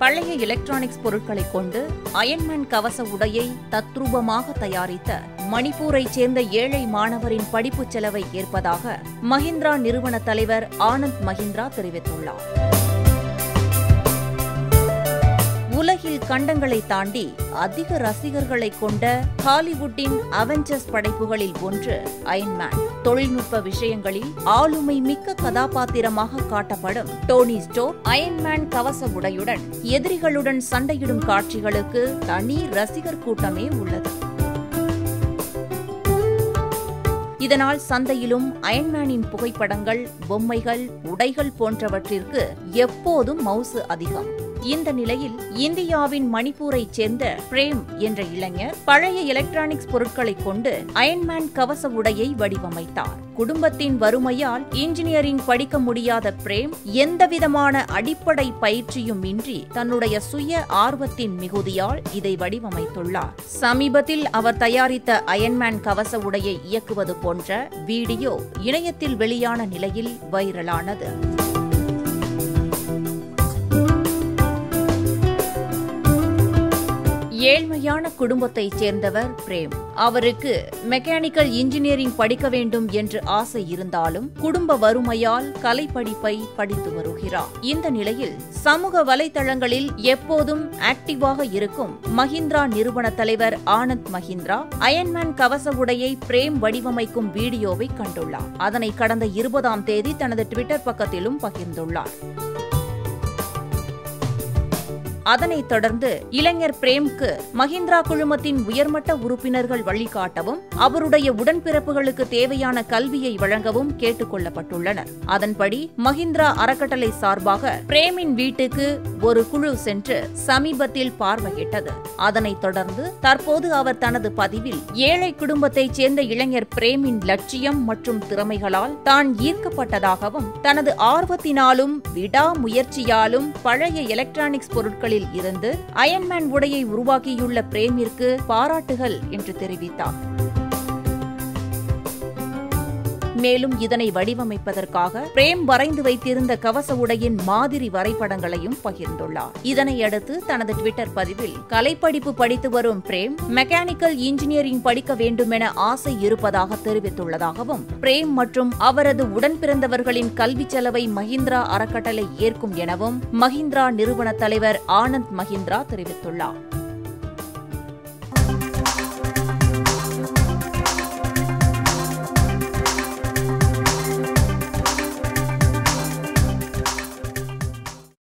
பழைய எலக்ட்ரானிக்ஸ் பொருட்களை கொண்டு அயன்மேன் கவச உடையை தத்ரூபமாக தயாரித்த மணிப்பூரைச் சேர்ந்த ஏழை மாணவரின் படிப்புச் செலவை ஏற்பதாக மஹிந்திரா நிறுவன தலைவர் ஆனந்த் மஹிந்திரா தெரிவித்துள்ளார் உலகில் கண்டங்களை தாண்டி அதிக ரசிகர்களை கொண்ட ஹாலிவுட்டின் அவெஞ்சர்ஸ் படைப்புகளில் ஒன்று அயன்மேன் தொழில்நுட்ப விஷயங்களில் ஆளுமை மிக்க கதாபாத்திரமாக காட்டப்படும் டோனி ஸ்டோர் அயன்மேன் கவச உடையுடன் எதிரிகளுடன் சண்டையிடும் காட்சிகளுக்கு தனி ரசிகர் கூட்டமே உள்ளது இதனால் சந்தையிலும் அயன்மேனின் புகைப்படங்கள் பொம்மைகள் உடைகள் போன்றவற்றிற்கு எப்போதும் மவுசு அதிகம் இந்த நிலையில் இந்தியாவின் மணிப்பூரைச் சேர்ந்த பிரேம் என்ற இளைஞர் பழைய எலக்ட்ரானிக்ஸ் பொருட்களை கொண்டு அயன்மேன் கவச உடையை வடிவமைத்தார் குடும்பத்தின் வறுமையால் இன்ஜினியரிங் படிக்க முடியாத பிரேம் எந்தவிதமான அடிப்படை பயிற்சியும் இன்றி தன்னுடைய சுய ஆர்வத்தின் மிகுதியால் இதை வடிவமைத்துள்ளார் சமீபத்தில் அவர் தயாரித்த அயன்மேன் கவச உடையை இயக்குவது போன்ற வீடியோ இணையத்தில் வெளியான நிலையில் வைரலானது ஏழ்மையான குடும்பத்தைச் சேர்ந்தவர் பிரேம் அவருக்கு மெக்கானிக்கல் இன்ஜினியரிங் படிக்க வேண்டும் என்று ஆசை இருந்தாலும் குடும்ப வறுமையால் கலை படிப்பை படித்து வருகிறார் இந்த நிலையில் சமூக வலைதளங்களில் எப்போதும் ஆக்டிவாக இருக்கும் மஹிந்திரா நிறுவன தலைவர் ஆனந்த் மஹிந்திரா அயன்மேன் கவச உடையை பிரேம் வடிவமைக்கும் வீடியோவை கண்டுள்ளார் அதனை கடந்த இருபதாம் தேதி தனது ட்விட்டர் பக்கத்திலும் பகிர்ந்துள்ளார் அதனைத் தொடர்ந்து இளைஞர் பிரேம்க்கு மஹிந்திரா குழுமத்தின் உயர்மட்ட உறுப்பினர்கள் வழிகாட்டவும் அவருடைய உடன்பிறப்புகளுக்கு தேவையான கல்வியை வழங்கவும் கேட்டுக் கொள்ளப்பட்டுள்ளனர் அதன்படி மஹிந்திரா அறக்கட்டளை சார்பாக பிரேமின் வீட்டுக்கு ஒரு குழு சென்று சமீபத்தில் பார்வையிட்டது அதனைத் தொடர்ந்து தற்போது அவர் தனது பதிவில் ஏழை குடும்பத்தைச் சேர்ந்த இளைஞர் பிரேமின் லட்சியம் மற்றும் திறமைகளால் தான் ஈர்க்கப்பட்டதாகவும் தனது ஆர்வத்தினாலும் விடாமுயற்சியாலும் பழைய எலக்ட்ரானிக்ஸ் பொருட்களில் இருந்து அயன்மேன் உடையை உருவாக்கியுள்ள பிரேமிற்கு பாராட்டுகள் என்று தெரிவித்தார் மேலும் இதனை வடிவமைப்பதற்காக பிரேம் வரைந்து வைத்திருந்த கவச உடையின் மாதிரி வரைபடங்களையும் பகிர்ந்துள்ளார் இதனையடுத்து தனது டுவிட்டர் பதிவில் கலைப்படிப்பு படித்து வரும் பிரேம் மெக்கானிக்கல் இன்ஜினியரிங் படிக்க வேண்டுமென ஆசை இருப்பதாக தெரிவித்துள்ளதாகவும் பிரேம் மற்றும் அவரது உடன் பிறந்தவர்களின் கல்வி செலவை மஹிந்திரா அறக்கட்டளை ஏற்கும் எனவும் மஹிந்திரா நிறுவன தலைவர் ஆனந்த் மஹிந்திரா தெரிவித்துள்ளார்